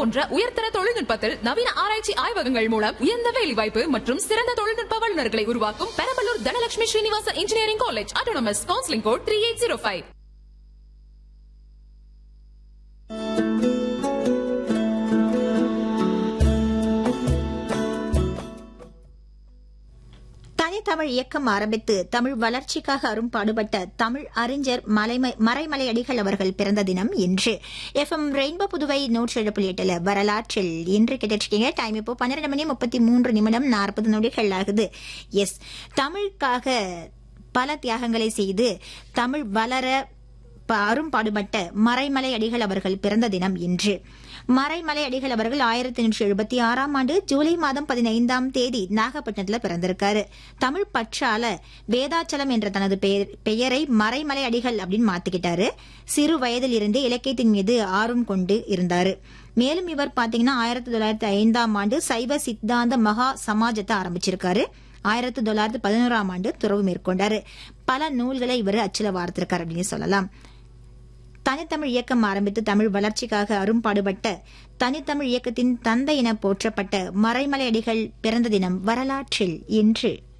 போன்ற உயர்தர தொழில்நுட்பத்தில் நவீன ஆராய்ச்சி ஆய்வகங்கள் மூலம் உயர்ந்த வேலைவாய்ப்பு மற்றும் சிறந்த தொழில்நுட்ப வல்லுநர்களை உருவாக்கும் Perambalur Dhanalakshmi Srinivasa engineering college autonomous counselling code three eight zero five தனித்தமிழ் இயக்கம் ஆரம்பித்து தமிழ் வளர்ச்சிக்காக அரும்பாடுபட்ட தமிழ் அறிஞர் மலைமை- மறைமலை அடிகள் அவர்கள் பிறந்த தினம் இன்று எஃப் எம் ரெயின்போ புதுவை நூற்றி ஏழு புள்ளி எட்டுல வரலாற்றில் இன்று கேட்டிருக்கீங்க டைம் இப்போ பன்னிரண்டு மணி முப்பத்தி மூன்று நிமிடம் நாற்பது நொடிகள் ஆகுது எஸ் தமிழுக்காக பல தியாகங்களை செய்து தமிழ் வளர ப- அரும்பாடுபட்ட மறைமலை அடிகள் அவர்கள் பிறந்த தினம் இன்று மறைமலை அடிகள் அவர்கள் ஆயிரத்தி எண்ணூற்றி எழுபத்தி ஆறாம் ஆண்டு ஜூலை மாதம் பதினைந்தாம் தேதி நாகப்பட்டினத்துல பிறந்திருக்காரு தமிழ் பற்றால வேதாச்சலம் என்ற தனது பெயர்- பெயரை மறைமலை அடிகள் அப்படின்னு மாத்திக்கிட்டாரு சிறு வயதில் இருந்தே இலக்கியத்தின் மீது ஆர்வம் கொண்டு இருந்தாரு மேலும் இவர் பாத்தீங்கன்னா ஆயிரத்தி தொள்ளாயிரத்தி ஐந்தாம் ஆண்டு சைவ சித்தாந்த மகா சமாஜத்தை ஆரம்பிச்சிருக்காரு ஆயிரத்தி தொள்ளாயிரத்தி பதினோராம் ஆண்டு துறவு மேற்கொண்டாரு பல நூல்களை இவர் அச்சில வார்த்திருக்கார் அப்படின்னு சொல்லலாம் தனித்தமிழ் இயக்கம் ஆரம்பித்து தமிழ் வளர்ச்சிக்காக அரும்பாடுபட்ட தனித்தமிழ் இயக்கத்தின் தந்தை என போற்றப்பட்ட மறைமலை அடிகள் பிறந்த தினம் வரலாற்றில் இன்று